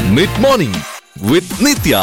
Mid morning with Nithya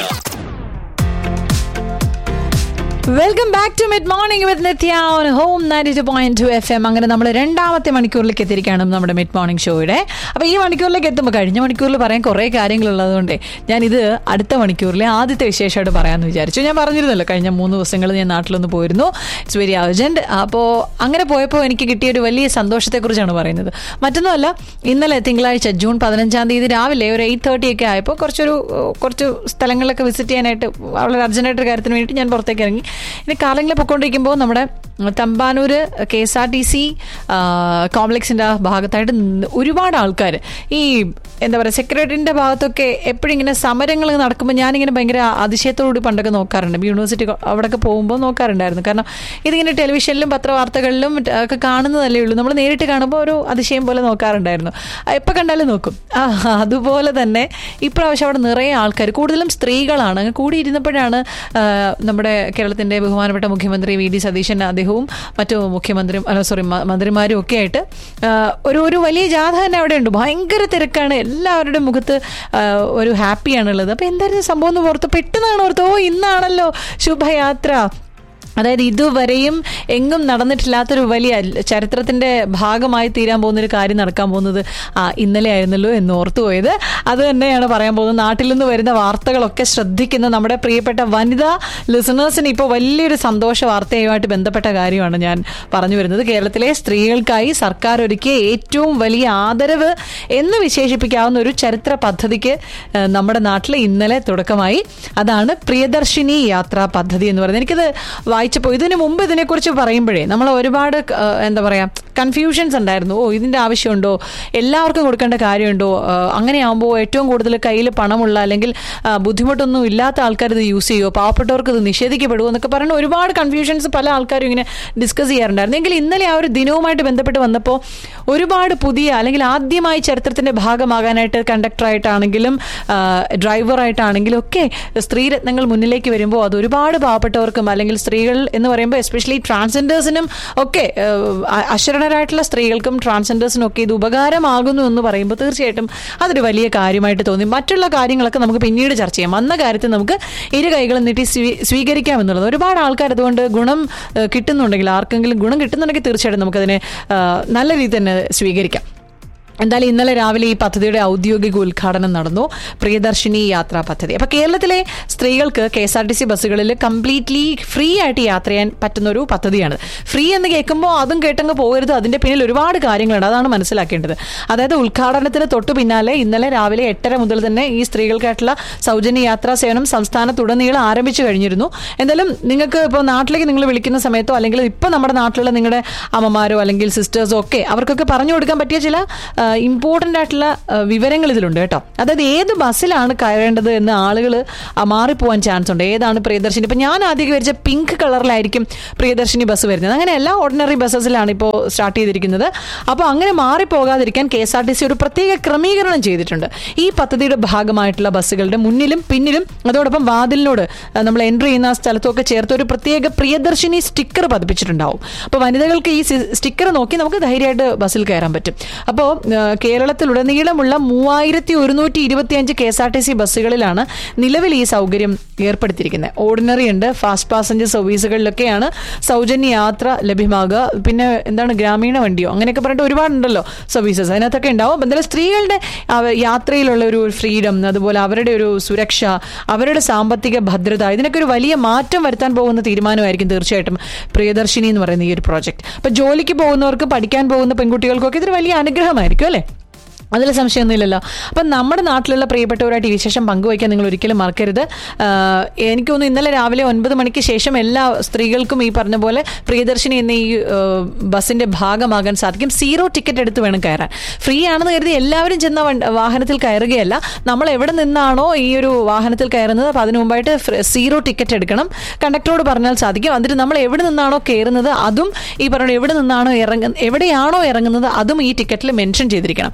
welcome back to mid morning with Nithya on home ninety two point two F M അങ്ങനെ നമ്മൾ രണ്ടാമത്തെ മണിക്കൂറിലേക്ക് എത്തിയിരിക്കുകയാണ് നമ്മുടെ mid morning ഷോയുടെ അപ്പോൾ ഈ മണിക്കൂറിലേക്ക് എത്തുമ്പോൾ കഴിഞ്ഞ മണിക്കൂറിൽ പറയാൻ കുറേ കാര്യങ്ങളുള്ളതുകൊണ്ട് ഞാനിത് അടുത്ത മണിക്കൂറിലെ ആദ്യത്തെ വിശേഷമായിട്ട് പറയാമെന്ന് വിചാരിച്ചു ഞാൻ പറഞ്ഞിരുന്നല്ലോ കഴിഞ്ഞ മൂന്ന് ദിവസങ്ങൾ ഞാൻ നാട്ടിലൊന്ന് പോയിരുന്നു ഇറ്റ്സ് വെരി അർജൻറ്റ് അപ്പോൾ അങ്ങനെ പോയപ്പോൾ എനിക്ക് കിട്ടിയ ഒരു വലിയ സന്തോഷത്തെക്കുറിച്ചാണ് പറയുന്നത് മറ്റൊന്നുമല്ല ഇന്നലെ തിങ്കളാഴ്ച ജൂൺ പതിനഞ്ചാം തീയതി രാവിലെ ഒരു എയ്റ്റ് തേർട്ടി ഒക്കെ ആയപ്പോൾ കുറച്ചൊരു കുറച്ച് സ്ഥലങ്ങളിലൊക്കെ വിസിറ്റ് ചെയ്യാനായിട്ട് വളരെ അർജൻറ്റായിട്ടൊരു കാര്യത്തിന് വേണ്ടി ഞാൻ പുറത്തേക്ക് ഇറങ്ങി ഇനി കാലങ്ങളിൽ പൊയ്ക്കൊണ്ടിരിക്കുമ്പോൾ നമ്മുടെ Thampanoor K S R T C കോംപ്ലക്സിൻ്റെ ഭാഗത്തായിട്ട് ന- ഒരുപാട് ആൾക്കാർ ഈ എന്താ പറയുക സെക്രട്ടറിൻ്റെ ഭാഗത്തൊക്കെ എപ്പോഴും ഇങ്ങനെ സമരങ്ങൾ നടക്കുമ്പോൾ ഞാനിങ്ങനെ ഭയങ്കര അതിശയത്തോടുകൂടി പണ്ടൊക്കെ നോക്കാറുണ്ട് യൂണിവേഴ്സിറ്റി അവിടെയൊക്കെ പോകുമ്പോൾ നോക്കാറുണ്ടായിരുന്നു കാരണം ഇതിങ്ങനെ ടെലിവിഷനിലും പത്രവാർത്തകളിലും മറ്റ് ഒക്കെ കാണുന്നതല്ലേ ഉള്ളൂ നമ്മൾ നേരിട്ട് കാണുമ്പോൾ ഒരു അതിശയം പോലെ നോക്കാറുണ്ടായിരുന്നു എപ്പോൾ കണ്ടാലും നോക്കും ആ അതുപോലെ തന്നെ ഇപ്രാവശ്യം അവിടെ നിറയെ ആൾക്കാർ കൂടുതലും സ്ത്രീകളാണ് അങ്ങ് കൂടിയിരുന്നപ്പോഴാണ് ആ, നമ്മുടെ കേരളത്തിൻ്റെ ബഹുമാനപ്പെട്ട മുഖ്യമന്ത്രി വി ഡി സതീശൻ അദ്ദേഹവും മറ്റു മുഖ്യമന്ത്രിയും അല്ല സോറി മന്ത്രിമാരും ഒക്കെ ആയിട്ട് ആ, ഒരു ഒരു വലിയ ജാഥ തന്നെ അവിടെ ഉണ്ട് ഭയങ്കര തിരക്കാണ് എല്ലാവരുടെ മുഖത്ത് ആ, ഒരു ഹാപ്പിയാണുള്ളത് അപ്പോൾ എന്തായിരുന്നു സംഭവം എന്ന് ഓർത്ത് പെട്ടെന്നാണ് ഓർത്ത് ഓ ഇന്നാണല്ലോ ശുഭയാത്ര അതായത് ഇതുവരെയും എങ്ങും നടന്നിട്ടില്ലാത്തൊരു വലിയ ചരിത്രത്തിന്റെ ഭാഗമായി തീരാൻ പോകുന്ന ഒരു കാര്യം നടക്കാൻ പോകുന്നത് ആ ഇന്നലെ ആയിരുന്നല്ലോ എന്ന് ഓർത്തുപോയത് അത് തന്നെയാണ് പറയാൻ പോകുന്നത് നാട്ടിൽ നിന്ന് വരുന്ന വാർത്തകളൊക്കെ ശ്രദ്ധിക്കുന്ന നമ്മുടെ പ്രിയപ്പെട്ട വനിതാ ലിസണേഴ്സിന് ഇപ്പോൾ വലിയൊരു സന്തോഷ വാർത്തയുമായിട്ട് ബന്ധപ്പെട്ട കാര്യമാണ് ഞാൻ പറഞ്ഞു വരുന്നത് കേരളത്തിലെ സ്ത്രീകൾക്കായി സർക്കാർ ഒരുക്കിയ ഏറ്റവും വലിയ ആദരവ് എന്ന് വിശേഷിപ്പിക്കാവുന്ന ഒരു ചരിത്ര പദ്ധതിക്ക് ഏഹ്, നമ്മുടെ നാട്ടിൽ ഇന്നലെ തുടക്കമായി അതാണ് പ്രിയദർശിനി യാത്രാ പദ്ധതി എന്ന് പറയുന്നത് എനിക്കത് വായിച്ചപ്പോൾ ഇതിനു മുമ്പ് ഇതിനെക്കുറിച്ച് പറയുമ്പോഴേ നമ്മൾ ഒരുപാട് ആ, എന്താ പറയുക കൺഫ്യൂഷൻസ് ഉണ്ടായിരുന്നു ഓ ഇതിൻ്റെ ആവശ്യമുണ്ടോ എല്ലാവർക്കും കൊടുക്കേണ്ട കാര്യമുണ്ടോ ആ, അങ്ങനെയാകുമ്പോൾ ഏറ്റവും കൂടുതൽ കയ്യിൽ പണമുള്ള അല്ലെങ്കിൽ ആ, ബുദ്ധിമുട്ടൊന്നും ഇല്ലാത്ത ആൾക്കാർ ഇത് യൂസ് ചെയ്യുമോ പാവപ്പെട്ടവർക്ക് ഇത് നിഷേധിക്കപ്പെടുമോ എന്നൊക്കെ പറയുന്ന ഒരുപാട് കൺഫ്യൂഷൻസ് പല ആൾക്കാരും ഇങ്ങനെ ഡിസ്കസ് ചെയ്യാറുണ്ടായിരുന്നു എങ്കിൽ ഇന്നലെ ആ ഒരു ദിനവുമായിട്ട് ബന്ധപ്പെട്ട് വന്നപ്പോൾ ഒരുപാട് പുതിയ അല്ലെങ്കിൽ ആദ്യമായി ചരിത്രത്തിന്റെ ഭാഗമാകാനായിട്ട് കണ്ടക്ടറായിട്ടാണെങ്കിലും ഡ്രൈവറായിട്ടാണെങ്കിലും ഒക്കെ സ്ത്രീരത്നങ്ങൾ മുന്നിലേക്ക് വരുമ്പോൾ അത് ഒരുപാട് പാവപ്പെട്ടവർക്കും അല്ലെങ്കിൽ സ്ത്രീകൾ എന്ന് പറയുമ്പോൾ എസ്പെഷ്യലി ട്രാൻസ്ജെൻഡേഴ്സിനും ഒക്കെ ആ, അശരണരായിട്ടുള്ള സ്ത്രീകൾക്കും ട്രാൻസ്ജെൻഡേഴ്സിനും ഒക്കെ ഇത് ഉപകാരമാകുന്നു എന്ന് പറയുമ്പോൾ തീർച്ചയായിട്ടും അതൊരു വലിയ കാര്യമായിട്ട് തോന്നി മറ്റുള്ള കാര്യങ്ങളൊക്കെ നമുക്ക് പിന്നീട് ചർച്ച ചെയ്യാം വന്ന കാര്യത്തിൽ നമുക്ക് ഇരു കൈകളും നീട്ടി സ്വീ- സ്വീകരിക്കാം എന്നുള്ളത് ഒരുപാട് ആൾക്കാർ അതുകൊണ്ട് ഗുണം ഏഹ്, കിട്ടുന്നുണ്ടെങ്കിൽ ആർക്കെങ്കിലും ഗുണം കിട്ടുന്നുണ്ടെങ്കിൽ തീർച്ചയായിട്ടും നമുക്കതിനെ ആ, നല്ല രീതിയിൽ തന്നെ സ്വീകരിക്കാം എന്തായാലും ഇന്നലെ രാവിലെ ഈ പദ്ധതിയുടെ ഔദ്യോഗിക ഉദ്ഘാടനം നടന്നു പ്രിയദർശിനി യാത്രാ പദ്ധതി അപ്പൊ കേരളത്തിലെ സ്ത്രീകൾക്ക് K S R T C ബസ്സുകളിൽ കംപ്ലീറ്റ്ലി ഫ്രീ ആയിട്ട് യാത്ര ചെയ്യാൻ പറ്റുന്ന ഒരു പദ്ധതിയാണ് ഫ്രീ എന്ന് കേൾക്കുമ്പോൾ അതും കേട്ടങ്ങ് പോകരുത് അതിന്റെ പിന്നിൽ ഒരുപാട് കാര്യങ്ങളുണ്ട് അതാണ് മനസ്സിലാക്കേണ്ടത് അതായത് ഉദ്ഘാടനത്തിന് തൊട്ടു പിന്നാലെ ഇന്നലെ രാവിലെ എട്ടര മുതൽ തന്നെ ഈ സ്ത്രീകൾക്കായിട്ടുള്ള സൗജന്യ യാത്രാ സേവനം സംസ്ഥാനത്തുടനീളം ആരംഭിച്ചു കഴിഞ്ഞിരുന്നു എന്തായാലും നിങ്ങൾക്ക് ഇപ്പോൾ നാട്ടിലേക്ക് നിങ്ങൾ വിളിക്കുന്ന സമയത്തോ അല്ലെങ്കിൽ ഇപ്പോൾ നമ്മുടെ നാട്ടിലുള്ള നിങ്ങളുടെ അമ്മമാരോ അല്ലെങ്കിൽ സിസ്റ്റേഴ്സോ ഒക്കെ അവർക്കൊക്കെ പറഞ്ഞു കൊടുക്കാൻ പറ്റിയ ചില ഇമ്പോർട്ടൻ്റ് ആയിട്ടുള്ള ആ, വിവരങ്ങൾ ഇതിലുണ്ട് കേട്ടോ അതായത് ഏത് ബസ്സിലാണ് കയറേണ്ടത് എന്ന് ആളുകൾ മാറിപ്പോവാൻ ചാൻസ് ഉണ്ട് ഏതാണ് പ്രിയദർശിനി ഇപ്പം ഞാൻ ആദ്യം വിചാരിച്ച പിങ്ക് കളറിലായിരിക്കും പ്രിയദർശിനി ബസ് വരുന്നത് അങ്ങനെയല്ല ഓർഡിനറി ബസ്സസിലാണ് ഇപ്പോൾ സ്റ്റാർട്ട് ചെയ്തിരിക്കുന്നത് അപ്പോൾ അങ്ങനെ മാറിപ്പോകാതിരിക്കാൻ K S R T C ഒരു പ്രത്യേക ക്രമീകരണം ചെയ്തിട്ടുണ്ട് ഈ പദ്ധതിയുടെ ഭാഗമായിട്ടുള്ള ബസ്സുകളുടെ മുന്നിലും പിന്നിലും അതോടൊപ്പം വാതിലിനോട് ആ, നമ്മൾ എൻട്രി ചെയ്യുന്ന ആ സ്ഥലത്തൊക്കെ ചേർത്ത് ഒരു പ്രത്യേക പ്രിയദർശിനി സ്റ്റിക്കർ പതിപ്പിച്ചിട്ടുണ്ടാവും അപ്പോൾ വനിതകൾക്ക് ഈ സ്റ്റിക്കർ നോക്കി നമുക്ക് ധൈര്യമായിട്ട് ബസ്സിൽ കയറാൻ പറ്റും അപ്പോൾ കേരളത്തിലുടനീളമുള്ള മൂവായിരത്തി ഒരുന്നൂറ്റി ഇരുപത്തിയഞ്ച് K S R T C ബസ്സുകളിലാണ് നിലവിൽ ഈ സൗകര്യം ഏർപ്പെടുത്തിയിരിക്കുന്നത് ഓർഡിനറി ഉണ്ട് ഫാസ്റ്റ് പാസഞ്ചർ സർവീസുകളിലൊക്കെയാണ് സൗജന്യ യാത്ര ലഭ്യമാകുക പിന്നെ എന്താണ് ഗ്രാമീണ വണ്ടിയോ അങ്ങനെയൊക്കെ പറഞ്ഞിട്ട് ഒരുപാടുണ്ടല്ലോ സർവീസസ് അതിനകത്തൊക്കെ ഉണ്ടാവും എന്തായാലും സ്ത്രീകളുടെ അവ- യാത്രയിലുള്ള ഒരു ഫ്രീഡം അതുപോലെ അവരുടെ ഒരു സുരക്ഷ അവരുടെ സാമ്പത്തിക ഭദ്രത ഇതിനൊക്കെ ഒരു വലിയ മാറ്റം വരുത്താൻ പോകുന്ന തീരുമാനമായിരിക്കും തീർച്ചയായിട്ടും പ്രിയദർശിനി എന്ന് പറയുന്ന ഈ ഒരു പ്രോജക്റ്റ് അപ്പൊ ജോലിക്ക് പോകുന്നവർക്ക് പഠിക്കാൻ പോകുന്ന പെൺകുട്ടികൾക്കൊക്കെ ഇതൊരു വലിയ അനുഗ്രഹമായിരിക്കും അല്ലേ അതിൽ സംശയമൊന്നുമില്ലല്ലോ അപ്പം നമ്മുടെ നാട്ടിലുള്ള പ്രിയപ്പെട്ടവരായിട്ട് ഈ വിശേഷം പങ്കുവയ്ക്കാൻ നിങ്ങൾ ഒരിക്കലും മറക്കരുത് ആഹ് എനിക്ക് തോന്നുന്നു ഇന്നലെ രാവിലെ ഒൻപത് മണിക്ക് ശേഷം എല്ലാ സ്ത്രീകൾക്കും ഈ പറഞ്ഞ പോലെ പ്രിയദർശിനി എന്ന ഈ ആഹ് ബസ്സിന്റെ ഭാഗമാകാൻ സാധിക്കും സീറോ ടിക്കറ്റ് എടുത്ത് വേണം കയറാൻ ഫ്രീ ആണെന്ന് കരുതി എല്ലാവരും ചെന്ന വണ്ട- വാഹനത്തിൽ കയറുകയല്ല നമ്മൾ എവിടെ നിന്നാണോ ഈ ഒരു വാഹനത്തിൽ കയറുന്നത് അപ്പം അതിനു മുമ്പായിട്ട് ഫ്ര- സീറോ ടിക്കറ്റ് എടുക്കണം കണ്ടക്ടറോട് പറഞ്ഞാൽ സാധിക്കും എന്നിട്ട് നമ്മൾ എവിടെ നിന്നാണോ കയറുന്നത് അതും ഈ പറഞ്ഞ എവിടെ നിന്നാണോ ഇറങ്ങുന്നത് എവിടെയാണോ ഇറങ്ങുന്നത് അതും ഈ ടിക്കറ്റിൽ മെൻഷൻ ചെയ്തിരിക്കണം ഇടയ്ക്ക്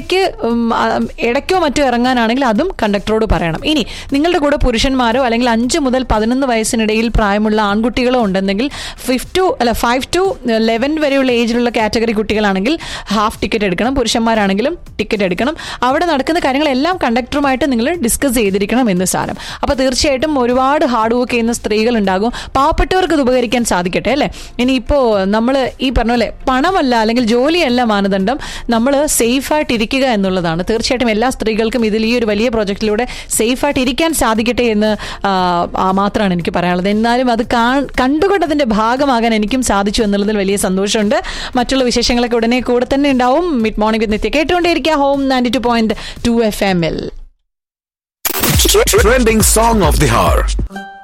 ഇടയ്ക്ക് ഉം, ആ, ഇടയ്ക്കോ മറ്റോ ഇറങ്ങാനാണെങ്കിൽ അതും കണ്ടക്ടറോട് പറയണം ഇനി നിങ്ങളുടെ കൂടെ പുരുഷന്മാരോ അല്ലെങ്കിൽ അഞ്ച് മുതൽ പതിനൊന്ന് വയസ്സിനിടയിൽ പ്രായമുള്ള ആൺകുട്ടികളോ ഉണ്ടെങ്കിൽ ഫിഫ് ടു അല്ല ഫൈവ് ടു ലെവൻ വരെയുള്ള ഏജിലുള്ള കാറ്റഗറി കുട്ടികളാണെങ്കിൽ ഹാഫ് ടിക്കറ്റ് എടുക്കണം പുരുഷന്മാരാണെങ്കിലും ടിക്കറ്റ് എടുക്കണം അവിടെ നടക്കുന്ന കാര്യങ്ങളെല്ലാം കണ്ടക്ടറുമായിട്ട് നിങ്ങൾ ഡിസ്കസ് ചെയ്തിരിക്കണം എന്ന് സാരം അപ്പോൾ തീർച്ചയായിട്ടും ഒരുപാട് ഹാർഡ് വർക്ക് ചെയ്യുന്ന സ്ത്രീകൾ ഉണ്ടാകും പാവപ്പെട്ടവർക്ക് ഇത് ഉപകരിക്കാൻ സാധിക്കട്ടെ അല്ലേ ഇനിയിപ്പോൾ നമ്മൾ ഈ പറഞ്ഞ പോലെ പണമല്ല അല്ലെങ്കിൽ ജോലിയല്ല മാനദണ്ഡം നമ്മൾ സേഫായിട്ട് ഇരിക്കുക എന്നുള്ളതാണ് തീർച്ചയായിട്ടും എല്ലാ സ്ത്രീകൾക്കും ഇതിൽ ഈ ഒരു വലിയ പ്രോജക്റ്റിലൂടെ സേഫായിട്ട് ഇരിക്കാൻ സാധിക്കട്ടെ എന്ന് ആ, ആ, മാത്രമാണ് എനിക്ക് പറയാനുള്ളത് എന്നാലും അത് കാ- കണ്ടുകൊണ്ട് അതിന്റെ ഭാഗമാകാൻ എനിക്കും സാധിച്ചു എന്നുള്ളതിൽ വലിയ സന്തോഷമുണ്ട് മറ്റുള്ള വിശേഷങ്ങളൊക്കെ ഉടനെ കൂടെ തന്നെ ഉണ്ടാവും മിഡ് മോർണിംഗ് വിത്ത് നിത്യ കേട്ടുകൊണ്ടേയിരിക്കുക home ninety two point two F എമ്മിൽ Trending song of the hour.